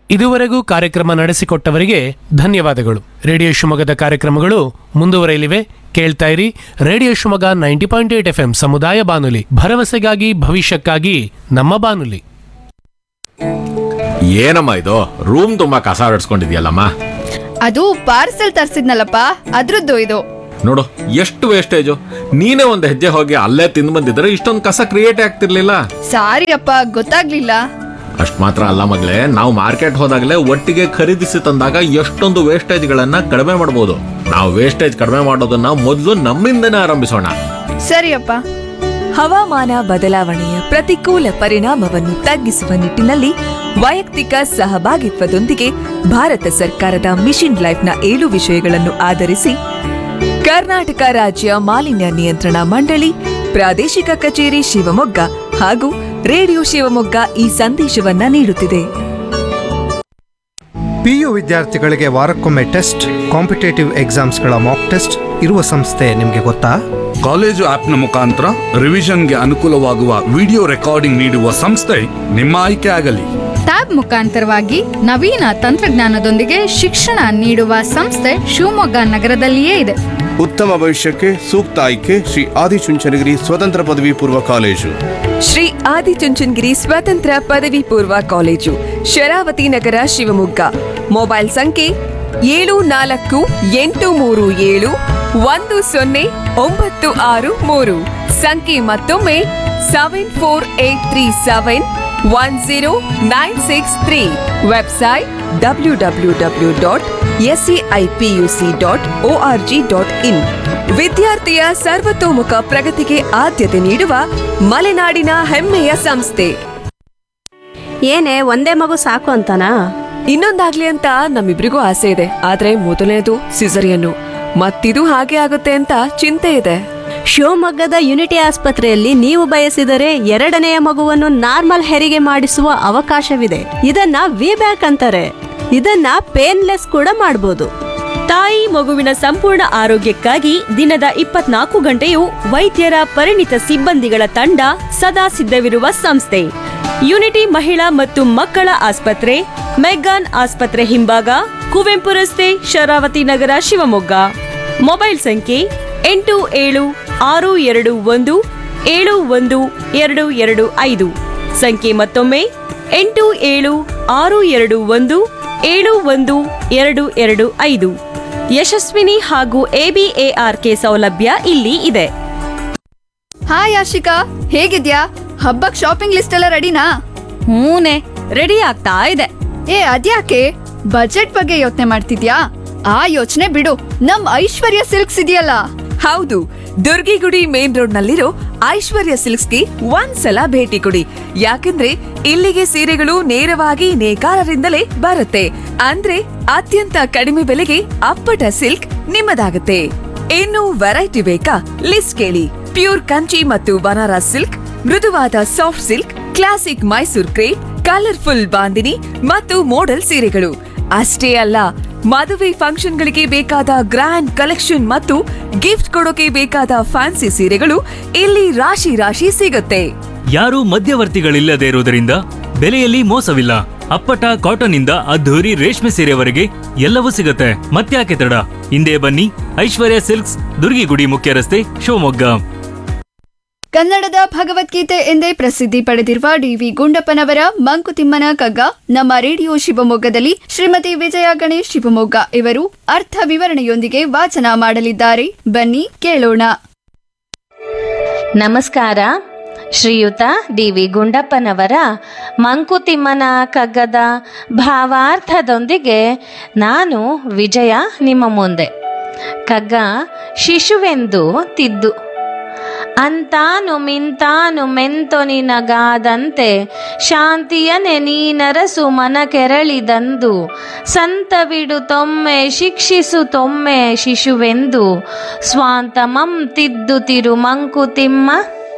ಇದುವರೆಗೂ ಕಾರ್ಯಕ್ರಮ ನಡೆಸಿಕೊಟ್ಟವರಿಗೆ ಧನ್ಯವಾದಗಳು ರೇಡಿಯೋ ಶಿವಮೊಗ್ಗದ ಕಾರ್ಯಕ್ರಮಗಳು ಮುಂದುವರೆಯಲಿವೆ ಕೇಳ್ತಾ ಇರಿ radio Shivamogga ninety point eight F ಸಮುದಾಯ ಬಾನುಲಿ ಭರವಸೆಗಾಗಿ ಭವಿಷ್ಯಕ್ಕಾಗಿ ನಮ್ಮ ಬಾನುಲಿ ಏನಮ್ಮ ಇದು ರೂಮ್ ತುಂಬಾ ಕಸ ಹೊಡ್ಸ್ಕೊಂಡಿದ್ಯಲ್ಲಮ್ಮ ಅದು ಪಾರ್ಸೆಲ್ ತರ್ಸಿದ್ನಲ್ಲಪ್ಪ ಅದ್ರದ್ದು ಇದು ನೋಡು ಎಷ್ಟು ವೇಸ್ಟೇಜು ನೀನೇ ಒಂದು ಹೆಜ್ಜೆ ಹೋಗಿ ಅಲ್ಲೇ ತಿಂದು ಬಂದಿದ್ರೆ ಇಷ್ಟೊಂದು ಕಸ ಕ್ರಿಯೇಟ್ ಆಗ್ತಿರ್ಲಿಲ್ಲ ಸಾರಿ ಅಪ್ಪ ಗೊತ್ತಾಗ್ಲಿಲ್ಲ ಅಷ್ಟ್ ಮಾತ್ರ ಅಲ್ಲ ಮಗಳೇ ನಾವು ಮಾರ್ಕೆಟ್ ಹೋದಾಗಲೇ ಒಟ್ಟಿಗೆ ಖರೀದಿಸಿ ತಂದಾಗ ಎಷ್ಟೊಂದು ವೇಸ್ಟೇಜ್ಗಳನ್ನ ಕಡಿಮೆ ಮಾಡಬಹುದು ನಾವು ವೇಸ್ಟೇಜ್ ಕಡಿಮೆ ಮಾಡೋದನ್ನ ಮೊದಲು ನಮ್ಮಿಂದನೇ ಆರಂಭಿಸೋಣ ಸರಿಯಪ್ಪ ಹವಾಮಾನ ಬದಲಾವಣೆಯ ಪ್ರತಿಕೂಲ ಪರಿಣಾಮವನ್ನು ತಗ್ಗಿಸುವ ನಿಟ್ಟಿನಲ್ಲಿ ವೈಯಕ್ತಿಕ ಸಹಭಾಗಿತ್ವದೊಂದಿಗೆ ಭಾರತ ಸರ್ಕಾರದ ಮಿಷನ್ ಲೈಫ್ನ ಏಳು ವಿಷಯಗಳನ್ನು ಆಧರಿಸಿ ಕರ್ನಾಟಕ ರಾಜ್ಯ ಮಾಲಿನ್ಯ ನಿಯಂತ್ರಣ ಮಂಡಳಿ ಪ್ರಾದೇಶಿಕ ಕಚೇರಿ ಶಿವಮೊಗ್ಗ ಹಾಗೂ ರೇಡಿಯೋ ಶಿವಮೊಗ್ಗ ಈ ಸಂದೇಶವನ್ನ ನೀಡುತ್ತಿದೆ ಪಿಯು ವಿದ್ಯಾರ್ಥಿಗಳಿಗೆ ವಾರಕ್ಕೊಮ್ಮೆ ಟೆಸ್ಟ್ ಕಾಂಪಿಟೇಟಿವ್ ಎಕ್ಸಾಮ್ಸ್ಗಳ ಮಾಕ್ ಟೆಸ್ಟ್ ಇರುವ ಸಂಸ್ಥೆ ನಿಮಗೆ ಗೊತ್ತಾ ಕಾಲೇಜು ಆಪ್ನ ಮುಖಾಂತರ ರಿವಿಷನ್ಗೆ ಅನುಕೂಲವಾಗುವ ವಿಡಿಯೋ ರೆಕಾರ್ಡಿಂಗ್ ನೀಡುವ ಸಂಸ್ಥೆ ನಿಮ್ಮ ಆಯ್ಕೆ ಆಗಲಿ ಟ್ಯಾಬ್ ಮುಖಾಂತರವಾಗಿ ನವೀನ ತಂತ್ರಜ್ಞಾನದೊಂದಿಗೆ ಶಿಕ್ಷಣ ನೀಡುವ ಸಂಸ್ಥೆ ಶಿವಮೊಗ್ಗ ನಗರದಲ್ಲಿಯೇ ಇದೆ ಉತ್ತಮ ಭವಿಷ್ಯಕ್ಕೆ ಸೂಕ್ತ ಆಯ್ಕೆ ಶ್ರೀ ಆದಿಚುಂಚನಗಿರಿ ಸ್ವತಂತ್ರ ಪದವಿ ಪೂರ್ವ ಕಾಲೇಜು ಶ್ರೀ ಆದಿಚುಂಚನಗಿರಿ ಸ್ವತಂತ್ರ ಪದವಿ ಪೂರ್ವ ಕಾಲೇಜು ಶರಾವತಿ ನಗರ ಶಿವಮೊಗ್ಗ ಮೊಬೈಲ್ ಸಂಖ್ಯೆ ಏಳು ನಾಲ್ಕು ಎಂಟು ಮೂರು ಏಳು ಒಂದು ಸೊನ್ನೆ ಒಂಬತ್ತು ಆರು ಮೂರು ಸಂಖ್ಯೆ ಮತ್ತೊಮ್ಮೆ seven four eight three seven one zero nine six three website W W W dot SCIPUC dot O R G dot in ವಿದ್ಯಾರ್ಥಿಯ ಸರ್ವತೋಮುಖ ಪ್ರಗತಿಗೆ ಆದ್ಯತೆ ನೀಡುವ ಮಲೆನಾಡಿನ ಹೆಮ್ಮೆಯ ಸಂಸ್ಥೆ ಏನೇ ಒಂದೇ ಮಗು ಸಾಕು ಅಂತನಾ ಇನ್ನೊಂದಾಗ್ಲಿ ಅಂತ ನಮ್ಮಿಬ್ರಿಗೂ ಆಸೆ ಇದೆ ಆದ್ರೆ ಮೊದಲನೇದು ಸಿಸರಿಯನ್ನು ಮತ್ತಿದು ಹಾಗೆ ಆಗುತ್ತೆ ಅಂತ ಚಿಂತೆ ಇದೆ ಶಿವಮೊಗ್ಗದ ಯುನಿಟಿ ಆಸ್ಪತ್ರೆಯಲ್ಲಿ ನೀವು ಬಯಸಿದರೆ ಎರಡನೆಯ ಮಗುವನ್ನು ನಾರ್ಮಲ್ ಹೆರಿಗೆ ಮಾಡಿಸುವ ಅವಕಾಶವಿದೆ ಇದನ್ನ ವಿ ಬ್ಯಾಕ್ ಅಂತಾರೆ ಇದನ್ನ ಪೇನ್ಲೆಸ್ ಕೂಡ ಮಾಡಬಹುದು ತಾಯಿ ಮಗುವಿನ ಸಂಪೂರ್ಣ ಆರೋಗ್ಯಕ್ಕಾಗಿ ದಿನದ ಇಪ್ಪತ್ನಾಲ್ಕು ಗಂಟೆಯೂ ವೈದ್ಯರ ಪರಿಣಿತ ಸಿಬ್ಬಂದಿಗಳ ತಂಡ ಸದಾ ಸಿದ್ಧವಿರುವ ಸಂಸ್ಥೆ ಯುನಿಟಿ ಮಹಿಳಾ ಮತ್ತು ಮಕ್ಕಳ ಆಸ್ಪತ್ರೆ ಮೆಗ್ಗಾನ್ ಆಸ್ಪತ್ರೆ ಹಿಂಭಾಗ ಕುವೆಂಪು ರಸ್ತೆ ಶರಾವತಿ ನಗರ ಶಿವಮೊಗ್ಗ ಮೊಬೈಲ್ ಸಂಖ್ಯೆ ಎಂಟು ಏಳು ಆರು ಎರಡು ಒಂದು ಏಳು ಒಂದು ಎರಡು ಎರಡು ಐದು ಸಂಖ್ಯೆ ಮತ್ತೊಮ್ಮೆ ಎಂಟು ಏಳು ಆರು ಎರಡು ಒಂದು ಏಳು ಒಂದು ಎರಡು ಎರಡು ಐದು ಯಶಸ್ವಿನಿ ಹಾಗೂ ಎಬಿಎಆರ್ಕೆ ಸೌಲಭ್ಯ ಇಲ್ಲಿ ಇದೆ ಹಾಯ್ ಆಶಿಕಾ ಹೇಗಿದ್ಯಾ ಹಬ್ಬಕ್ ಶಾಪಿಂಗ್ ಲಿಸ್ಟ್ ಎಲ್ಲ ರೆಡಿನಾ ಹೂನೆ ರೆಡಿ ಆಗ್ತಾ ಇದೆ ಏ ಅದ್ಯಾಕೆ ಬಜೆಟ್ ಬಗ್ಗೆ ಯೋಚನೆ ಮಾಡ್ತಿದ್ಯಾ ಆ ಯೋಚನೆ ಬಿಡು ನಮ್ ಐಶ್ವರ್ಯ ಸಿಲ್ಕ್ಸ್ ಇದೆಯಲ್ಲ ಹೌದು ದುರ್ಗಿಗುಡಿ ಮೇನ್ ರೋಡ್ ನಲ್ಲಿರೋ ಐಶ್ವರ್ಯ ಸಿಲ್ಕ್ಸ್ಗೆ ಒಂದ್ಸಲ ಭೇಟಿ ಕೊಡಿ ಯಾಕಂದ್ರೆ ಇಲ್ಲಿಗೆ ಸೀರೆಗಳು ನೇರವಾಗಿ ನೇಕಾರರಿಂದಲೇ ಬರುತ್ತೆ ಅಂದ್ರೆ ಅತ್ಯಂತ ಕಡಿಮೆ ಬೆಲೆಗೆ ಅಪ್ಪಟ ಸಿಲ್ಕ್ ನಿಮ್ಮದಾಗುತ್ತೆ ಇನ್ನು ವೆರೈಟಿ ಬೇಕಾ ಲಿಸ್ಟ್ ಕೇಳಿ ಪ್ಯೂರ್ ಕಂಚಿ ಮತ್ತು ಬನಾರಸ್ ಸಿಲ್ಕ್ ಮೃದುವಾದ soft silk classic Mysore crepe colourful Bandhani ಮತ್ತು ಮೋಡಲ್ ಸೀರೆಗಳು ಅಷ್ಟೇ ಅಲ್ಲ ಮದುವೆ ಫಂಕ್ಷನ್ಗಳಿಗೆ ಬೇಕಾದ ಗ್ರ್ಯಾಂಡ್ ಕಲೆಕ್ಷನ್ ಮತ್ತು ಗಿಫ್ಟ್ ಕೊಡೋಕೆ ಬೇಕಾದ ಫ್ಯಾನ್ಸಿ ಸೀರೆಗಳು ಇಲ್ಲಿ ರಾಶಿ ರಾಶಿ ಸಿಗುತ್ತೆ ಯಾರೂ ಮಧ್ಯವರ್ತಿಗಳಿಲ್ಲದೆ ಇರುವುದರಿಂದ ಬೆಲೆಯಲ್ಲಿ ಮೋಸವಿಲ್ಲ ಅಪ್ಪಟ ಕಾಟನ್ ಇಂದ ಅದ್ಧೂರಿ ರೇಷ್ಮೆ ಸೀರೆವರೆಗೆ ಎಲ್ಲವೂ ಸಿಗುತ್ತೆ ಮತ್ತ್ಯಾಕೆ ತಡ ಹಿಂದೆ ಬನ್ನಿ ಐಶ್ವರ್ಯ ಸಿಲ್ಕ್ಸ್ ದುರ್ಗಿಗುಡಿ ಮುಖ್ಯ ರಸ್ತೆ ಶಿವಮೊಗ್ಗ ಕನ್ನಡದ ಭಗವದ್ಗೀತೆ ಎಂದೇ ಪ್ರಸಿದ್ಧಿ ಪಡೆದಿರುವ ಡಿವಿ ಗುಂಡಪ್ಪನವರ ಮಂಕುತಿಮ್ಮನ ಕಗ್ಗ ನಮ್ಮ ರೇಡಿಯೋ ಶಿವಮೊಗ್ಗದಲ್ಲಿ ಶ್ರೀಮತಿ ವಿಜಯ ಗಣೇಶ್ ಶಿವಮೊಗ್ಗ ಇವರು ಅರ್ಥ ವಿವರಣೆಯೊಂದಿಗೆ ವಾಚನ ಮಾಡಲಿದ್ದಾರೆ ಬನ್ನಿ ಕೇಳೋಣ ನಮಸ್ಕಾರ ಶ್ರೀಯುತ ಡಿ ವಿ ಗುಂಡಪ್ಪನವರ ಮಂಕುತಿಮ್ಮನ ಕಗ್ಗದ ಭಾವಾರ್ಥದೊಂದಿಗೆ ನಾನು ವಿಜಯ ನಿಮ್ಮ ಮುಂದೆ ಕಗ್ಗ ಶಿಶುವೆಂದು ತಿದ್ದು ಅಂತಾನು ಮಿಂತಾನು ಮೆಂತೊನಿನಗಾದಂತೆ ಶಾಂತಿಯನೆ ನೀನರಸು ಮನ ಕೆರಳಿದಂದು ಸಂತವಿಡು ತೊಮ್ಮೆ ಶಿಕ್ಷಿಸು ತೊಮ್ಮೆ ಶಿಶುವೆಂದು ಸ್ವಾಂತಮಂ ತಿದ್ದುತಿರು ಮಂಕುತಿಮ್ಮ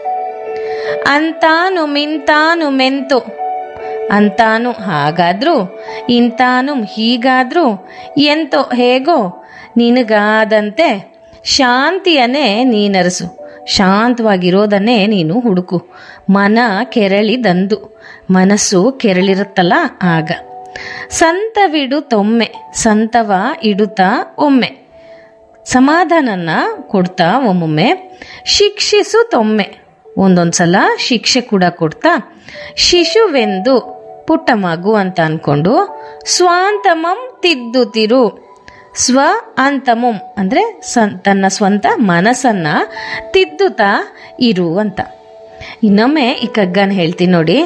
ಅಂತಾನು ಮಿಂತಾನು ಮೆಂತು ಅಂತಾನು ಹಾಗಾದ್ರೂ ಇಂತಾನು ಹೀಗಾದ್ರೂ ಎಂತೋ ಹೇಗೋ ನಿನಗಾದಂತೆ ಶಾಂತಿಯನ್ನೇ ನೀನರಸು ಶಾಂತವಾಗಿರೋದನ್ನೇ ನೀನು ಹುಡುಕು ಮನ ಕೆರಳಿದಂದು ಮನಸ್ಸು ಕೆರಳಿರುತ್ತಲ್ಲ ಆಗ ಸಂತವಿಡು ತೊಮ್ಮೆ ಸಂತವ ಇಡುತ್ತಾ ಒಮ್ಮೆ ಸಮಾಧಾನನ ಕೊಡ್ತಾ ಒಮ್ಮೊಮ್ಮೆ ಶಿಕ್ಷಿಸು ತೊಮ್ಮೆ ಒಂದೊಂದ್ಸಲ ಶಿಕ್ಷೆ ಕೂಡ ಕೊಡ್ತಾ ಶಿಶುವೆಂದು ಪುಟ್ಟ ಮಗು ಅಂತ ಅನ್ಕೊಂಡು ಸ್ವಾಂತಮಂ ತಿದ್ದುತ್ತಿರು ಸ್ವ ಅಂತಮಂ ಅಂದ್ರೆ ಸನ್ ತನ್ನ ಸ್ವಂತ ಮನಸ್ಸನ್ನ ತಿದ್ದುತ್ತಾ ಇರು ಅಂತ ಇನ್ನೊಮ್ಮೆ ಈ ಕಗ್ಗನ ಹೇಳ್ತೀನಿ ನೋಡಿ